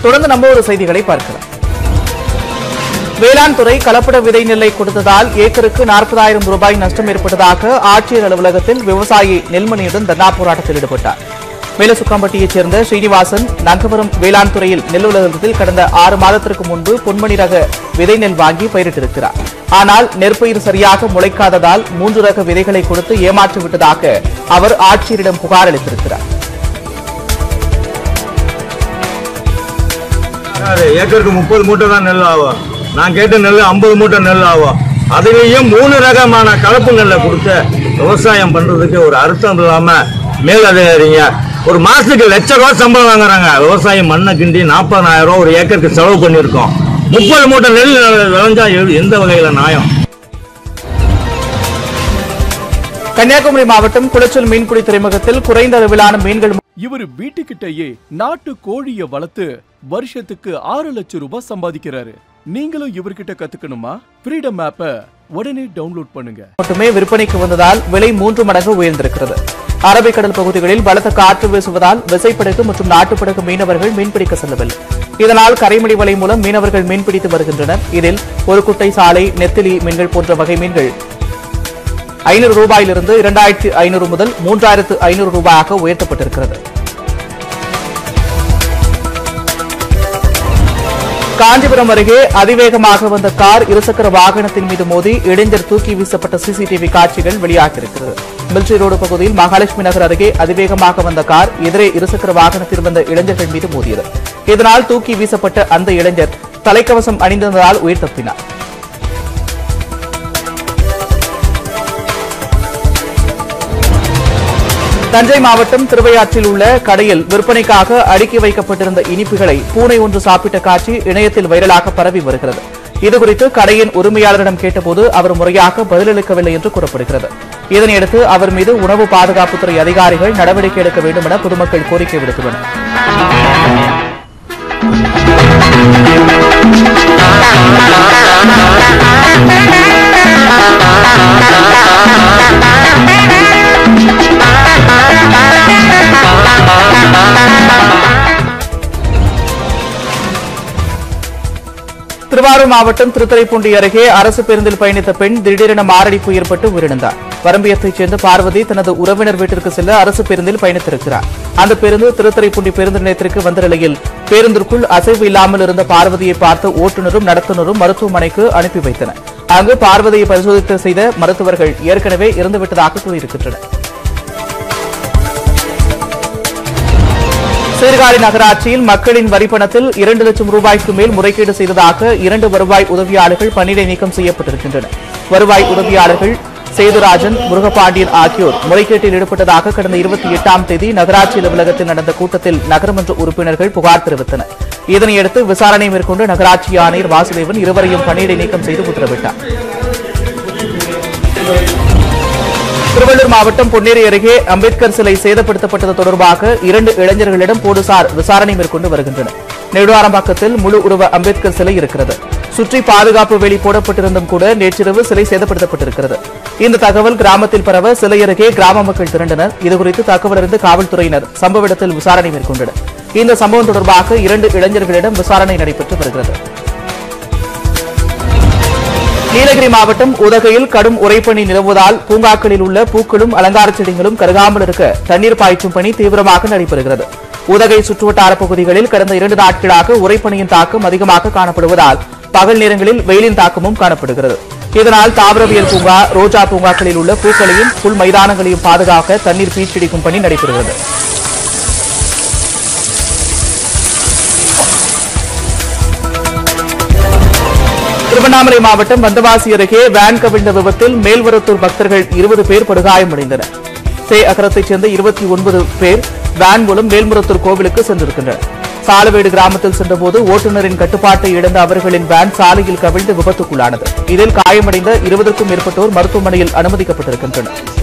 தொடர்ந்து நம்ம ஒரு செய்திகளை பார்க்கலாம் வேளாண் துறை கலப்பட விதை நெல்லை கொடுத்ததால் ஏக்கருக்கு நாற்பதாயிரம் ரூபாய் நஷ்டம் ஏற்பட்டதாக ஆட்சியர் அலுவலகத்தில் விவசாயி நெல்மணியுடன் தர்ணா போராட்டத்தில் ஈடுபட்டார் மேலசுக்காம்பட்டியைச் சேர்ந்த ஸ்ரீனிவாசன் நங்கவரம் வேளாண் துறையில் நெல் உலகத்தில் கடந்த ஆறு மாதத்திற்கு முன்பு பொன்மணி ரக விதை நெல் வாங்கி பயிரிட்டிருக்கிறார் ஆனால் நெற்பயிர் சரியாக முளைக்காததால் மூன்று ரக விதைகளை கொடுத்து ஏமாற்றி விட்டதாக அவர் ஆட்சியரிடம் புகார் அளித்திருக்கிறார் யாரு ஏக்கருக்கு முப்பது மூட்டை தான் நெல் ஆகும் நான் கேட்ட நெல் ஐம்பது மூட்டை நெல் ஆகும் அதுலேயும் மூணு ரகமான கலப்பு நெல்லை கொடுத்து விவசாயம் பண்றதுக்கு ஒரு அர்த்தம் இல்லாம மேலதிகாரிங்க ஒரு மாசத்துக்கு லட்ச ரூபா சம்பளம் வாங்குறாங்க விவசாயம் மண்ணை கிண்டி நாற்பதாயிரம் ரூபா ஒரு ஏக்கருக்கு செலவு பண்ணியிருக்கோம் முப்பது மூட்டை நெல் விளைஞ்சா எது- எந்த வகையில நியாயம் கன்னியாகுமரி மாவட்டம் குளச்சல் மீன்பிடி துறைமுகத்தில் குறைந்த அளவிலான மீன்கள் இவர் வீட்டுக்கிட்டயே நாட்டு கோழிய வளர்த்து வருஷத்துக்கு ஆறு லட்சம் ரூபாய் சம்பாதிக்கிறாரு நீங்களும் இவர்கிட்ட கத்துக்கணுமா ஃப்ரீடம் ஆப்ப உடனே டவுன்லோட் பண்ணுங்க மட்டுமே விற்பனைக்கு வந்ததால் விலை மூன்று மடங்கு உயர்ந்திருக்கிறது அரபிக்கடல் பகுதிகளில் பலத்த காற்று வீசுவதால் விசைப்படகு மற்றும் நாட்டுப்படகு மீனவர்கள் மீன்பிடிக்க செல்லவில்லை இதனால் கரைமடி வலை மூலம் மீனவர்கள் மீன்பிடித்து வருகின்றனர் இதில் ஒரு குட்டை சாலை நெத்திலி மீன்கள் போன்ற வகை மீன்கள் ஐநூறு ரூபாயிலிருந்து இரண்டாயிரத்தி ஐநூறு முதல் மூன்றாயிரத்து ஐநூறு ரூபாயாக உயர்த்தப்பட்டிருக்கிறது காஞ்சிபுரம் அருகே அதிவேகமாக வந்த கார் இருசக்கர வாகனத்தின் மீது மோதி இளைஞர் தூக்கி வீசப்பட்ட சிசிடிவி காட்சிகள் வெளியாகியிருக்கிறது மில்ட்ரி ரோடு பகுதியில் மகாலட்சுமி நகர் அருகே அதிவேகமாக வந்த கார் எதிரே இருசக்கர வாகனத்தில் வந்த இளைஞர்கள் மீது மோதியது இதனால் தூக்கி வீசப்பட்ட அந்த இளைஞர் தலைக்கவசம் அணிந்திருந்ததால் உயிர் தப்பினார் தஞ்சை மாவட்டம் திருவையாற்றில் உள்ள கடையில் விற்பனைக்காக அடுக்கி வைக்கப்பட்டிருந்த இனிப்புகளை பூனை ஒன்று சாப்பிட்ட காட்சி இணையத்தில் வைரலாக பரவி வருகிறது இதுகுறித்து கடையின் உரிமையாளரிடம் கேட்டபோது அவர் முறையாக பதிலளிக்கவில்லை என்று கூறப்படுகிறது இதனையடுத்து அவர் மீது உணவு பாதுகாப்புத்துறை அதிகாரிகள் நடவடிக்கை எடுக்க வேண்டும் என பொதுமக்கள் கோரிக்கை விடுத்துள்ளனர் திருவாரூர் மாவட்டம் திருத்துறைப்பூண்டி அருகே அரசு பேருந்தில் பயணித்த பெண் திடீரென மாரடைப்பு ஏற்பட்டு உயிரிழந்தார் வரம்பியத்தைச் சேர்ந்த பார்வதி தனது உறவினர் வீட்டிற்கு செல்ல அரசு பேருந்தில் பயணித்திருக்கிறார் அந்த பேருந்து திருத்துறைப்பூண்டி பேருந்து நிலையத்திற்கு வந்த நிலையில் பேருந்திற்குள் அசைவு இல்லாமல் இருந்த பார்வதியை பார்த்து ஓட்டுநரும் நடத்துனரும் மருத்துவமனைக்கு அனுப்பி வைத்தனர் அங்கு பார்வதியை பரிசோதித்து செய்த மருத்துவர்கள் ஏற்கனவே இறந்துவிட்டதாக கூறியிருக்கின்றனர் சீர்காழி நகராட்சியில் மக்களின் வரிப்பணத்தில் இரண்டு லட்சம் ரூபாய்க்கு மேல் முறைகேடு செய்ததாக இரண்டு வருவாய் உதவியாளர்கள் பணியிடை நீக்கம் செய்யப்பட்டிருக்கின்றனர் வருவாய் உதவியாளர்கள் சேதுராஜன் முருகபாண்டியன் ஆகியோர் முறைகேட்டில் ஈடுபட்டதாக கடந்த இருபத்தி எட்டாம் தேதி நகராட்சி அலுவலகத்தில் நடந்த கூட்டத்தில் நகரமன்ற உறுப்பினர்கள் புகார் தெரிவித்தனர் இதனையடுத்து விசாரணை மேற்கொண்டு நகராட்சி ஆணையர் வாசுதேவன் இருவரையும் பணியிடை நீக்கம் செய்து உத்தரவிட்டார் திருவள்ளூர் மாவட்டம் பொன்னேரி அருகே அம்பேத்கர் சிலை சேதப்படுத்தப்பட்டது தொடர்பாக இரண்டு இளைஞர்களிடம் போலீசார் விசாரணை மேற்கொண்டு வருகின்றனர் நெடுவாரம்பாக்கத்தில் முழு உருவ அம்பேத்கர் சிலை இருக்கிறது சுற்றி பாதுகாப்பு வேலி போடப்பட்டிருந்தும் கூட நேற்றிரவு சிலை சேதப்படுத்தப்பட்டிருக்கிறது இந்த தகவல் கிராமத்தில் பரவ சிலை அருகே கிராம மக்கள் திரண்டனர் இதுகுறித்து தகவல் அறிந்து காவல்துறையினர் சம்பவ இடத்தில் விசாரணை மேற்கொண்டனர் இந்த சம்பவம் தொடர்பாக இரண்டு இளைஞர்களிடம் விசாரணை நடைபெற்று வருகிறது நீலகிரி மாவட்டம் உதகையில் கடும் உறைபனி நிலவுவதால் பூங்காக்களில் உள்ள பூக்களும் அலங்கார செடிகளும் கருகாமல் இருக்க தண்ணீர் பாய்ச்சும் பணி தீவிரமாக நடைபெறுகிறது உதகை சுற்றுவட்டார பகுதிகளில் கடந்த இரண்டு நாட்களாக உறைபனியின் தாக்கம் அதிகமாக காணப்படுவதால் பகல் நேரங்களில் வெயிலின் தாக்கமும் காணப்படுகிறது இதனால் தாவரவியல் பூங்கா ரோஜா பூங்காக்களில் உள்ள பூக்களையும் புல் மைதானங்களையும் பாதுகாக்க தண்ணீர் பீச்சடிக்கும் பணி நடைபெறுகிறது திருவண்ணாமலை மாவட்டம் வந்தவாசி அருகே வேன் கவிழ்ந்த விபத்தில் மேல்வரத்தூர் பக்தர்கள் இருபது பேர் படுகாயமடைந்தனர் சே அகரத்தைச் சேர்ந்த இருபத்தி ஒன்பது பேர் வேன் மூலம் மேல்முரத்தூர் கோவிலுக்கு சென்றிருக்கின்றனர் சாலவேடு கிராமத்தில் சென்றபோது ஓட்டுநரின் கட்டுப்பாட்டை இழந்த அவர்களின் வேன் சாலையில் கவிழ்ந்து விபத்துக்குள்ளானது இதில் காயமடைந்த இருபதுக்கும் மேற்பட்டோர் மருத்துவமனையில் அனுமதிக்கப்பட்டிருக்கின்றனர்